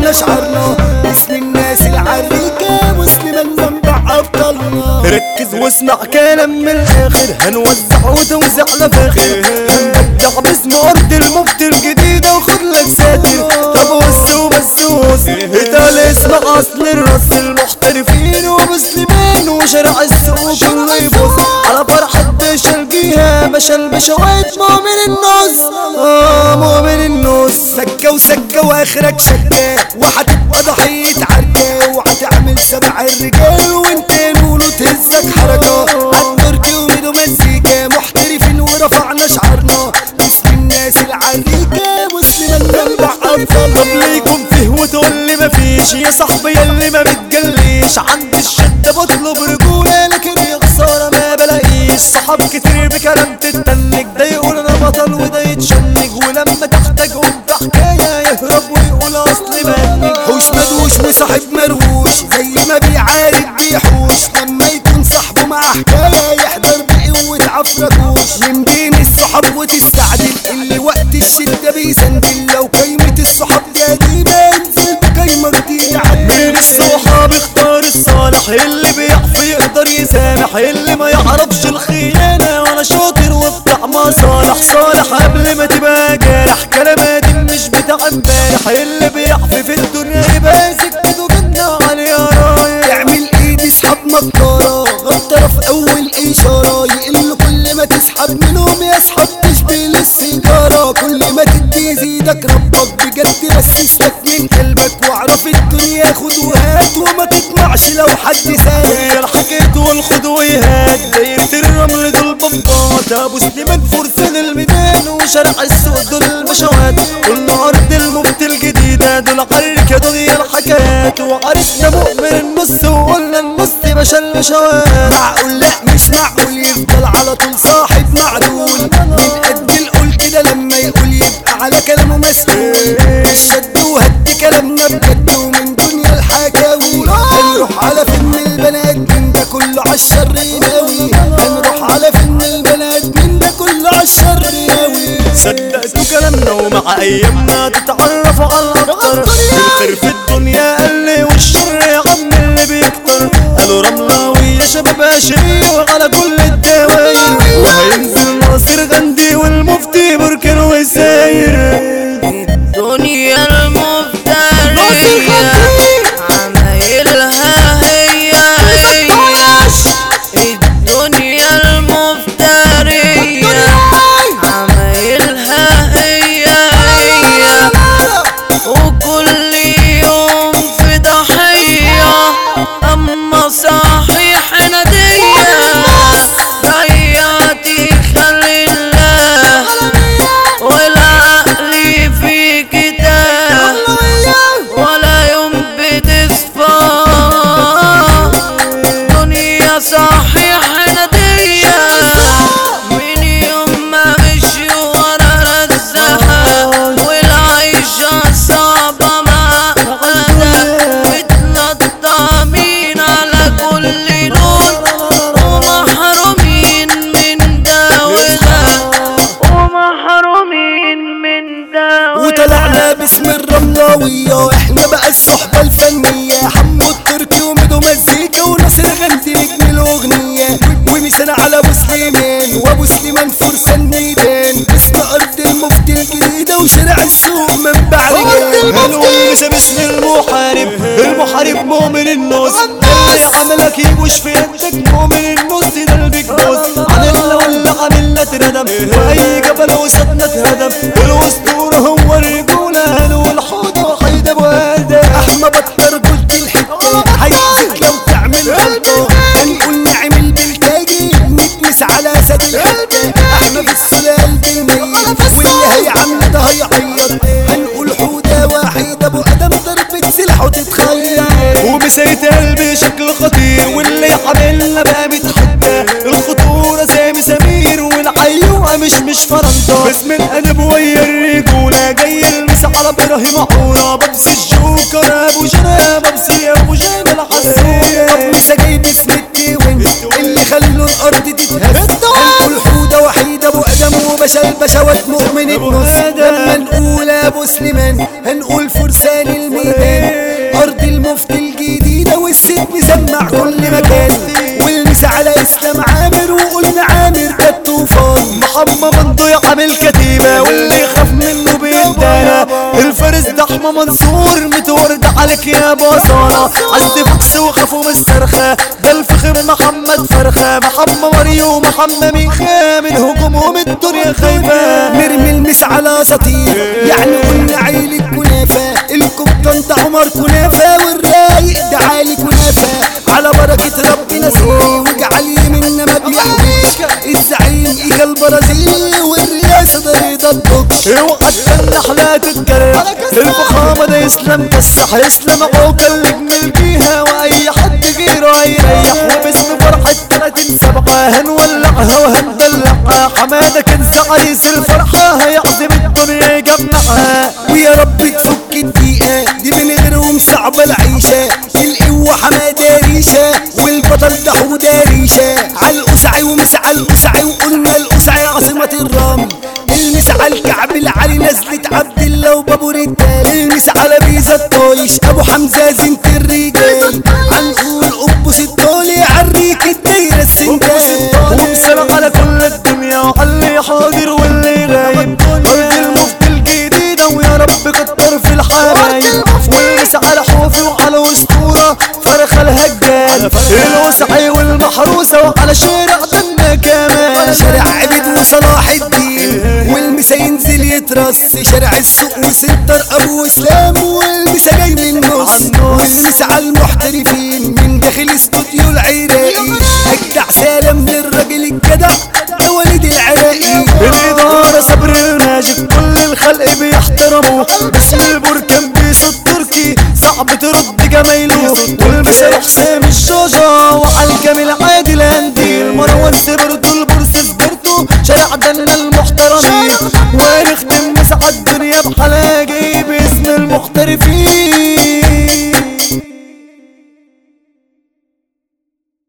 ورفعنا شعرنا اسم الناس العريكة مسلمة المنبع ابطالنا ركز واسمع كلام من الاخر هنوزع وتوزع لفاخر هنبدع باسم ارض المفتي الجديدة وخد لك ساتر طب وس وبس وس اتقال اسمع اصل الرص المحترفين ومسلمين وشارع السوق كله يبص على فرحة باشا الجيهة باشا البشوات مؤمن النص اه مؤمن النص سكة وسكة واخرك شكة وهتبقى ضحية عركة وهتعمل سبع الرجال وانت نقوله تهزك حركة عالتركي وميدو مزيكا محترفين ورفعنا شعرنا اسم الناس العريكة مسلمة المنبع طب ابطالنا ليكم فيه وتقول لي مفيش يا صاحبي يلي ما بتجليش عند الشدة بطلب رجولة لكن يا خسارة ما بلاقيش صحاب كتير بكلام تتنك ده يقول انا بطل وده يتشنج ولما تحتاجهم في حكاية يهرب ويقول اصلي بنك حوش مدوش وصاحب مروش زي ما بيعارك بيحوش لما يكون صاحبه مع حكاية يحضر بقوة عفركوش من بين الصحاب وتستعدل اللي وقت الشدة بيسندل لو قايمة الصحاب دي قديمة انزل بقايمة جديدة من عدل الصحاب اختار الصالح اللي بيعرف يقدر يسامح اللي ما يعرفش الخيانة وانا شاطر وبتاع مصالح صالح قبل ما تبقى جارح كلماتي مش بتاع امبارح اللي بيعرف في الدنيا يبقى سكته جنة على رايح اعمل ايد اسحب مكارة غطرة في اول اشارة يقل كل ما تسحب منهم يسحب تشبه للسيجارة كل ما تدي يزيدك ربك بجد بس اسلك من قلبك واعرف الدنيا خد وهات وما تطمعش لو حد سالك هي الحكاية والخدويات دايرة الرمل دول بطات ابو سليمان فرسان الميدان وشارع السوق دول البشوات كل ارض المفتي الجديدة دول عركة دول هي الحكايات وعرسنا مؤمن النص وقلنا النص باشا البشوات معقول لا مش معقول يفضل على طول صاحب معدول من قد القول كده لما يقول يبقى على كلامه مسؤول الشد وهد كلامنا بجد ومن دنيا الحكاوي هنروح على فيلم البنات من ده كله عالشر يناوي هنروح على فيلم البنات من ده كله عالشر يناوي صدقتوا كلامنا ومع ايامنا تتعرفوا على الاكتر الخير في الدنيا قل والشر يا عم اللي بيكتر قالوا رملاوي يا شباب اشري وعلى كل الدواير وهينزل ناصر غندي والمفتي بركن وساير الدنيا المفترية عمايلها هي هي الدنيا المفترية عمايلها هي هي وكل يوم في ضحية أما صحيح ندية ضيعتي خلي الله والعقل في كتاب ولا يوم بتصفى دنيا صحيح ندية من يوم ما مشي ورا رزها والعيشة صعبة معقدة متنطمين على كل لون ومحرومين من ده وده ومحرومين من ده وده وطلعنا باسم الرملاوية احنا بقى الصحبة الفنية حمو التركي وميدو مزيكا وناصر غندي نجم الاغنية ومثال على ابو سليمان وابو سليمان فرسان ميدان اسم ارض المفتي الجديدة وشارع السوق منبع رجال هنقول باسم المحارب المحارب مؤمن النص اللي عملك يبوش في يدك مؤمن النص ده البيج بوس عن اللي ولا عملنا اتردم واي جبل وسطنا اتهدم الاسطوره هو الرجوله هنقول حوضه وحيد ابو ادم احمى بطر قلت الحكاية عايزك لو تعمل غلطة هنقول نعمل بالتاجي نتمس على سد الحتة احنا في السلال بالميت واللي هيعمل ده هيعيط هنقول حودة وحيد ابو ادم ضربة سلاح وتتخيل ومسيت قلبي شكل خطير واللي عاملنا بقى بيتحدى الخطورة زي مسامير والعيوقة مش مش فرنطة باسم القلب ويا الرجولة جاي المس على ابراهيم عورة ببسي الجوكر ابو جنى ببسي ابو جنى الحسورة مسا جايب اسم التيوين اللي خلوا الارض تتهز هنقول حودة وحيد ابو ادم وبشا البشوات مؤمن النص لما نقول ابو سليمان هنقول فرسان الميدان ارض المفتي الجديدة والست مسمع كل مكان والمس على اسلام عامر وقلنا عامر ده الطوفان محمد منضوي عامل كتيبة واللي يخاف منه بيدانا الفارس ده احمى منصور متورد عليك يا بصارة عز فوكس وخافوا من الصرخة ده الفخم محمد فرخة محمد مريو محمد ميخا من هجومهم الدنيا خايفة نرمي المس على سطير يعني قلنا عيل الكنافة الكبطان ده عمر كنافة والرايق ده عالي كنافة على بركة ربنا سيري واجعل يمنا ما بيحميش الزعيم ايجا البرازيلي والرئاسة ده رضا الدكش اوعى النحلة تتجرح الفخامة ده يسلم كسح يسلم عوكل نجم فيها واي حد غيره هيريح وباسم فرحة 30 سبعة هنولعها وهندلعها حمادة كنز عريس الفرحة هيعزم الدنيا يجمعها ويا رب تفك الدقيقة دي من غيرهم صعبة العيشة القوة حمادة ريشة والبطل ده حودة ريشة عالقسعي ومس عالقسعي وقلنا القسعي عاصمة الرمل المس على الكعب العالي نزلة عبد الله وبابو رجال المس على بيزا الطايش ابو حمزة زنت الرجال هنقول قبوس الطولي عالريك الدايرة السندال وبسلام على كل الدنيا وعلى اللي حاضر واللي غايب أرض المفتي الجديدة ويا رب كتر في الحبايب والمس على حوفي وعلى أسطورة فرخة الهجال الوسعي والمحروسة وعلى شارع دنا كمان شارع عبد وصلاح الدين والمسا ينزل يترص شارع السوق وسنتر ابو اسلام والمسا جاي من النص والمسا على المحترفين من داخل استوديو العراقي اجدع سلام للراجل الجدع ده وليد العراقي الإدارة صبر الماجيك كل الخلق بيحترموا باسم البركان بيسو التركي صعب ترد جمايله والمسا حسام الشجا وعلى الجميل عادل انديل مروان سبرتو البورس سبرتو شارع دنا المحترمين ونختم مسعى الدنيا بحلاقي باسم المحترفين